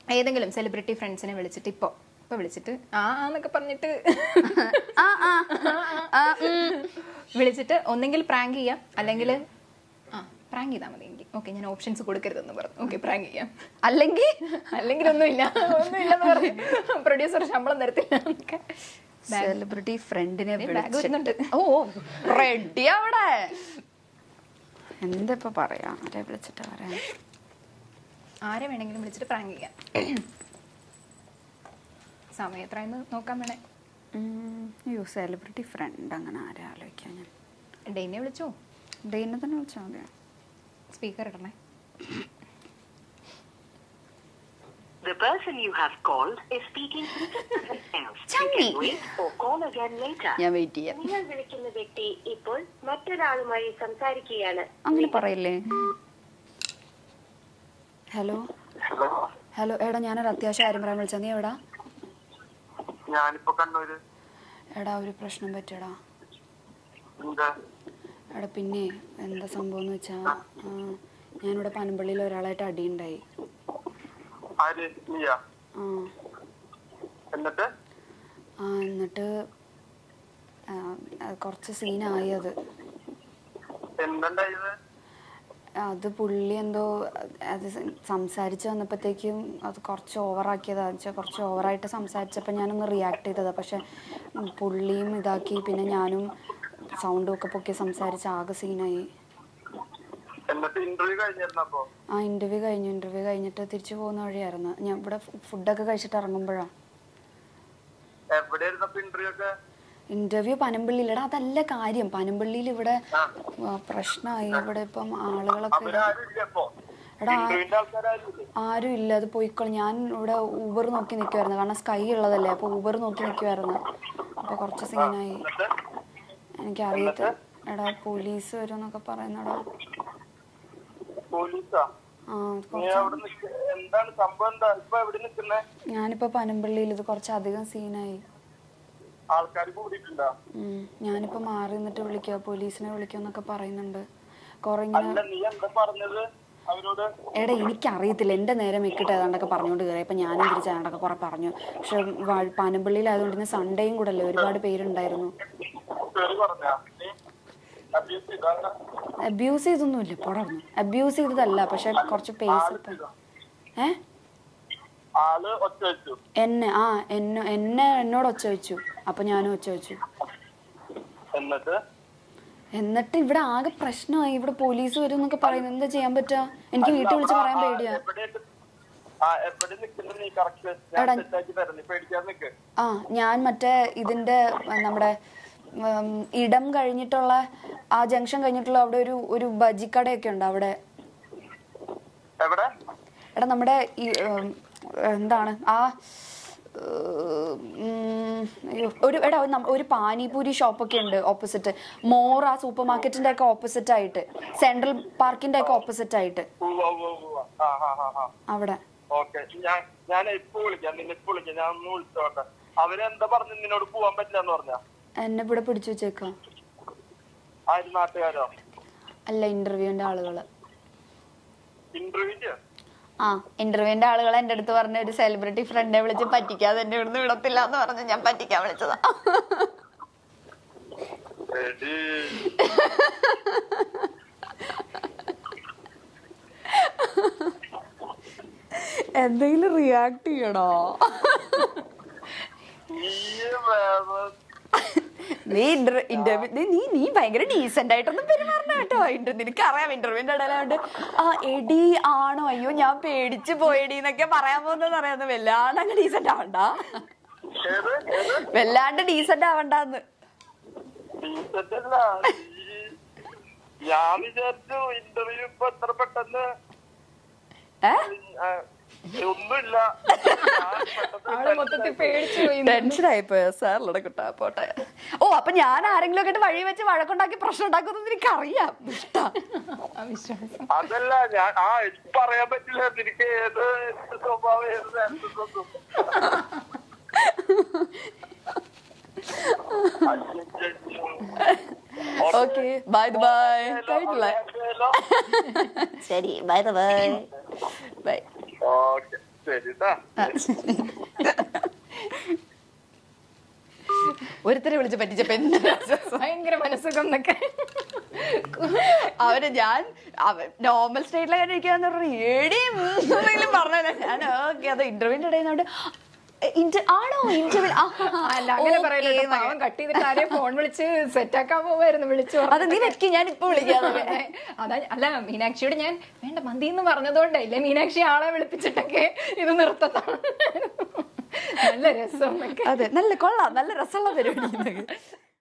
ഏതെങ്കിലും സെലിബ്രിറ്റി ഫ്രണ്ട്സിനെ വിളിച്ചിട്ട് ഇപ്പൊ ഇപ്പൊ വിളിച്ചിട്ട് ആ എന്നൊക്കെ പറഞ്ഞിട്ട് ആ ആ ആ, ഉം. വിളിച്ചിട്ട് ഒന്നെങ്കിൽ പ്രാങ്ക് ചെയ്യാം അല്ലെങ്കിൽ ആ പ്രാങ്ക് ചെയ്താൽ മതി എനിക്ക് ഓക്കെ ഞാൻ ഓപ്ഷൻസ് കൊടുക്കരുതെന്ന് പറഞ്ഞു ഓക്കെ പ്രാങ്ക് ചെയ്യാം അല്ലെങ്കിൽ അല്ലെങ്കിൽ ഒന്നുമില്ല ഒന്നുമില്ലെന്ന് പറഞ്ഞു പ്രൊഡ്യൂസർ ശമ്പളം തരത്തില്ല എന്നൊക്കെ. സെലിബ്രിറ്റി ഫ്രണ്ടിനെ ദേ bag വരുന്നുണ്ട്. ഓ റെഡി അവിടെ എന്താ ഇപ്പൊ പറയാ ആരെ വിളിച്ചിട്ട് പറയാ ആരെ വേണമെങ്കിലും വിളിച്ചിട്ട് പ്രാങ്ക് ചെയ്യാം സമയം എത്രയെന്ന് നോക്കാൻ വേണേ ഉം, അയ്യോ സെലിബ്രിറ്റി ഫ്രണ്ട് അങ്ങനെ ആരെ ആലോചിക്കാൻ ഞാൻ ഡെയിനെ വിളിച്ചോ ഡെയിനെ തന്നെ വിളിച്ചാൽ മതിയോ സ്പീക്കർ ഇടണേ The person you have called is speaking to someone else. You Chummy. can wait or call again later. ഞാൻ വെയിറ്റ് ചെയ്യാം നിങ്ങൾ വിളിക്കുന്ന വ്യക്തി ഇപ്പോൾ മറ്റൊരാളുമായി സംസാരിക്കുകയാണ് അങ്ങനെ പറയില്ലേ ഹലോ ഹലോ ഹലോ എടാ ഞാനൊരു അത്യാവശ്യം കാര്യം പറയാൻ വിളിച്ചാ നീ എവിടാ ഞാനിപ്പോ കണ്ണൂര് എടാ ഒരു പ്രശ്നം പറ്റിയടാ എന്താ എടാ പിന്നെ എന്താ സംഭവം എന്ന് വെച്ചാ ആ, ഞാനിവിടെ പനമ്പള്ളിയിൽ ഒരാളായിട്ട് അടിയുണ്ടായി ആര് നീയാ ആ എന്നിട്ട് ആ എന്നിട്ട് ആ, അത് കുറച്ച് സീനായി അത് എന്തുണ്ടായത് അത് പുള്ളി എന്തോ അത് സംസാരിച്ച് വന്നപ്പോഴത്തേക്കും അത് കുറച്ച് ഓവറാക്കിയതാ വെച്ചാൽ കുറച്ച് ഓവറായിട്ട് സംസാരിച്ചപ്പോൾ ഞാനൊന്ന് റിയാക്ട് ചെയ്തതാ പക്ഷെ ഉം, പുള്ളിയും ഇതാക്കി പിന്നെ ഞാനും സൗണ്ടും ഒക്കെ പൊക്കി സംസാരിച്ച് ആകെ സീനായി എന്നിട്ട് ഇന്റർവ്യൂ കഴിഞ്ഞിരുന്നപ്പോ ആ ഇൻ്റർവ്യൂ കഴിഞ്ഞു ഇൻ്റർവ്യൂ കഴിഞ്ഞിട്ട് തിരിച്ചു പോകുന്ന വഴിയായിരുന്നു ഞാൻ ഇവിടെ ഫുഡൊക്കെ കഴിച്ചിട്ട് ഇറങ്ങുമ്പോഴാണ് എവിടെയായിരുന്നു അപ്പൊ ഇന്റർവ്യൂ ഒക്കെ ഇന്റർവ്യൂ പനമ്പള്ളിയിലടാ അതല്ല കാര്യം പനമ്പള്ളിയിൽ ഇവിടെ ആ. പ്രശ്നമായി ഇവിടെ ഇപ്പം ആളുകളൊക്കെ അവരാരും ഇല്ല അപ്പൊ എടാ, ആ- ഇന്റർവ്യൂവിന്റെ ആൾക്കാരും ഇല്ലേ ആരും ഇല്ല അത് പോയിക്കോളും ഞാൻ ഇവിടെ ഊബർ നോക്കി നിൽക്കുമായിരുന്നു കാരണം സ്കൈ ഉള്ളതല്ലേ അപ്പോൾ ഊബർ നോക്കി നിൽക്കുമായിരുന്നു അപ്പോൾ കുറച്ച് സീനായി എന്നിട്ട് എനിക്കറിയത്ത എടാ പോലീസ് വരും എന്നൊക്കെ പറയുന്നടാ പോലീസാ ആ നീ കുറച്ച് അവിടെ നിക്ക എന്താണ് സംഭവം എന്താ ഇപ്പൊ എവിടെ നിക്കുന്നേ ഞാനിപ്പോൾ പനമ്പള്ളിയിൽ ഇത് കുറച്ചധികം സീനായി ആൾക്കാർ കൂടിയിട്ടുണ്ടോ ഉം. ഞാനിപ്പോൾ മാറി നിന്നിട്ട് വിളിക്കുക പോലീസിനെ വിളിക്കുക എന്നൊക്കെ പറയുന്നുണ്ട് കുറേ ഇങ്ങനെ അല്ല നീ എന്താ പറഞ്ഞത് അവരോട് എടാ എനിക്കറിയത്തില്ല എൻ്റെ നേരെ മെക്കിട്ട് ഏതാണ്ടൊക്കെ പറഞ്ഞുകൊണ്ട് കയറി അപ്പം ഞാനും തിരിച്ച് ഏതാണ്ടൊക്കെ കുറേ പറഞ്ഞു പക്ഷെ വാ- പനമ്പള്ളിയിലായതുകൊണ്ട് ഇന്ന് സൺഡേയും കൂടെ അല്ലേ ഒരുപാട് പേരുണ്ടായിരുന്നു പേര് പറഞ്ഞാ നീ അബ്യൂസ് ചെയ്താ അബ്യൂസ് ചെയ്തൊന്നുമില്ല പുറന്നു അബ്യൂസ് ചെയ്തതല്ല പക്ഷെ കുറച്ച് പേസ് ഏ ആള് ഒറ്റ വെച്ചു എന്നെ ആ എന്നെ എന്നെ എന്നോട് ഒച്ച വെച്ചു അപ്പൊ ഞാനും ഒച്ച വെച്ചു എന്നിട്ട് എന്നിട്ട് ഇവിടെ ആകെ പ്രശ്നമായി ഇവിടെ പോലീസ് വരും എന്നൊക്കെ പറയുന്നത് എന്താ ചെയ്യാൻ പറ്റുക എനിക്ക് വീട്ടിൽ വിളിച്ച് പറയാൻ പേടിയാ എവിടെയായിട്ട് ആ എവിടെ നിക്കുന്നത് നീ കറക്റ്റ് ഞാൻ എടാ. സെറ്റാക്കി തരാം നീ പേടിക്കാൻ നിക്ക് ആ ഞാൻ മറ്റേ ഇതിന്റെ ആ, നമ്മുടെ ഉം, ഇടം കഴിഞ്ഞിട്ടുള്ള ആ ജംഗ്ഷൻ കഴിഞ്ഞിട്ടുള്ള അവിടെ ഒരു ഒരു ബജിക്കടയൊക്കെ ഉണ്ട് അവിടെ എവിടെ എടാ നമ്മുടെ ഈ ഉം, എന്താണ് ആ ഉം, അയ്യോ, ഒരു എടാ ഒരു നമ്മ- ഒരു പാനിപൂരി ഷോപ്പൊക്കെ ഉണ്ട് ഓപ്പോസിറ്റ് മോർ ആ സൂപ്പർ മാർക്കറ്റിന്റെ ഒക്കെ ഓപ്പോസിറ്റ് ആയിട്ട് സെൻട്രൽ പാർക്കിന്റെ ഒക്കെ ഓപ്പോസിറ്റ് ആയിട്ട് ഉവ്വ, ഉവ്വ, ഉവ്വ. ആ, ആ, ആ, ആ. അവിടെ ഓക്കെ ഞാൻ ഞാൻ ഇപ്പൊ വിളിക്കാം നിന്നെ ഇപ്പൊ വിളിക്കാം ഞാൻ ഒന്ന് വിളിച്ചോട്ടെ അവരെന്താ പറഞ്ഞു നിന്നോട് പോവാൻ പറ്റില്ല എന്ന് പറഞ്ഞ എന്നെ ഇവിടെ പിടിച്ചു വെച്ചേക്കാം ആര് നാട്ടുകാരോ അല്ല ഇന്റർവ്യൂവിന്റെ ആളുകള് ഇന്റർവ്യൂ ആ ഇന്റർവ്യൂവിന്റെ ആളുകൾ എന്റെ അടുത്ത് പറഞ്ഞ ഒരു സെലിബ്രിറ്റി ഫ്രണ്ടിനെ വിളിച്ച് പറ്റിക്കാതെ എന്നെ ഇവിടുന്ന് വിടത്തില്ല എന്ന് പറഞ്ഞ് ഞാൻ പറ്റിക്കാൻ വിളിച്ചതാ എന്തെങ്കിലും റിയാക്ട് ചെയ്യണോ നീ വേറെ നീ ഇന്റർവ്യൂ നീ നീ ഭയങ്കര ഡീസെന്റ് ആയിട്ടൊന്നും പെരുമാറണ കേട്ടോ ഇന്റർ നിനക്കറിയാം ഇന്റർവ്യൂവിന്റെ ഇടയിലാണ്ട് ആ എടി ആണോ അയ്യോ ഞാൻ പേടിച്ചു പോയടി എന്നൊക്കെ പറയാൻ പോകുന്നത് അറിയാന്ന് വല്ലാണ്ട് അങ്ങ് ഡീസെന്റ് ആവണ്ട ഏത് ഏത് വല്ലാണ്ട് ഡീസെന്റ് ആവണ്ടെന്ന് ഡീസന്റ് അല്ല നീ- ഞാൻ വിചാരിച്ചു ഇന്റർവ്യൂ ഇപ്പൊ എത്ര പെട്ടെന്ന് ഏ ആ, ഒന്നുമില്ല ഞാൻ പെട്ടെന്ന് ആള് മൊത്തത്തിൽ പേടിച്ചു പോയി ടെൻഷൻ ആയിപ്പോയോ സാർ ലടക്കുട്ടാ പോട്ടെ ഓ അപ്പൊ ഞാൻ ആരെങ്കിലും ഒക്കെ ആയിട്ട് വഴി വെച്ച് വഴക്കുണ്ടാക്കി പ്രശ്നം ഉണ്ടാക്കുന്നത് എനിക്കറിയാം ഇഷ്ടാ അവിശ്വാസം അതല്ല ഞാൻ ആ എനിക്ക് പറയാൻ പറ്റില്ല നിനക്ക് ഏത് എന്ത് സ്വഭാവം ഏത് നേരത്തൊന്നും ഓക്കെ ബൈ ബൈ കഴിഞ്ഞില്ലേ ശരി ബൈ ബൈ ബൈ ഓക്കെ ശരി ട്ടാ. ഒരുത്തരെ വിളിച്ച് പറ്റിച്ചപ്പോ എന്താ രസം? ഭയങ്കര മനസ്സുഖം എന്നൊക്കെ അവര് ഞാൻ നോർമൽ സ്റ്റേറ്റിലെ ഇരിക്കാന്ന് പറഞ്ഞു ഏടി എന്തെങ്കിലും പറഞ്ഞ ഞാൻ ഓക്കെ അത് ഇന്റർവ്യൂവിന്റെ ഇടയിൽ നിന്നോണ്ട് ഇന്റർ ആണോ ഇന്റർവ്യൂ അല്ല അങ്ങനെ പറയല്ലോ പാവം കട്ട് ചെയ്തിട്ട് ആരെയും ഫോൺ വിളിച്ച് സെറ്റ് ആക്കാൻ പോവായിരുന്നു വിളിച്ചു അത് നീ വെക്കി ഞാൻ ഇപ്പൊ വിളിക്കാതെ അതെ. അതാ അല്ല മീനാക്ഷിയോട് ഞാൻ വേണ്ട മന്തി എന്ന് പറഞ്ഞതുകൊണ്ടേ ഇല്ലേ മീനാക്ഷി ആളെ വിളിപ്പിച്ചിട്ടൊക്കെ ഇത് നിർത്തത്താണ് നല്ല രസം എന്നൊക്കെ അതെ നല്ല കൊള്ളാം നല്ല രസമുള്ള പരിപാടി